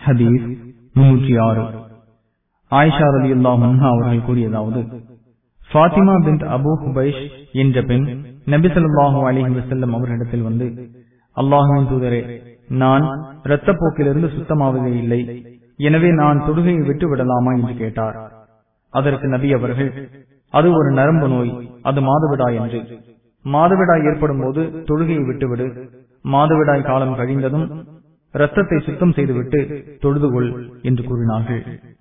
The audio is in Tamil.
ஹதீஸ் முன்னூற்றி ஆறு ஆயிஷா ரதி முன்ஹா அவர்கள் கூறியதாவது ஃபாத்திமா பின் அபு ஹுபைஷ் என்ற பெண் நபி ஸல்லல்லாஹு அலைஹி வஸல்லம் அவர்களிடத்தில் வந்து அல்லாஹுவின் தூதரே நான் இரத்தப்போக்கிலிருந்து சுத்தமாவதே இல்லை எனவே நான் தொழுகையை விட்டு விடலாமா என்று கேட்டார் அதற்கு நபி அவர்கள் அது ஒரு நரம்பு நோய் அது மாதவிடாய் என்று மாதவிடாய் ஏற்படும் போது தொழுகையை விட்டுவிடு மாதவிடாய் காலம் கழிந்ததும் ரத்தத்தை சுத்தம் செய்துவிட்டு தொழுதுகொள் என்று கூறினார்கள்